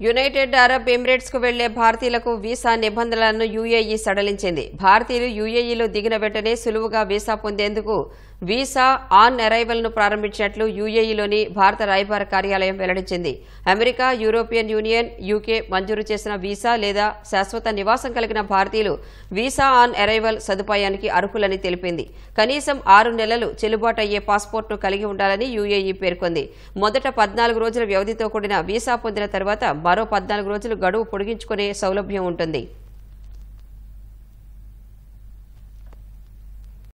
United Arab Emirates కు వెళ్లే భారతీయులకు వీసా నిబంధనలను యూఏఈ సడలించింది భారతీయులు యూఏఈలో దిగిన వెంటనే సులువుగా వీసా పొందేందుకు వీసా ఆన్ అరైవల్ ను ప్రారంభించినట్లు యూఏఈలోని భారత రాయబార కార్యాలయం వెల్లడించింది అమెరికా యూరోపియన్ యూనియన్ యూకే మంజూరు చేసిన వీసా లేదా శాశ్వత నివాసం కలిగిన భారతీయులు వీసా ఆన్ అరైవల్ సదుపాయానికి అర్హులని తెలిపింది కనీసం ఆరు నెలలు చెల్లుబాటు అయ్యే పాస్పోర్ట్ను కలిగి ఉండాలని యూఏఈ పేర్కొంది మొదట పద్నాలుగు రోజుల వ్యవధితో కూడిన వీసా పొందిన తర్వాత మరో పద్నాలుగు రోజులు గడువు పొడిగించుకునే సౌలభ్యం ఉంటుంది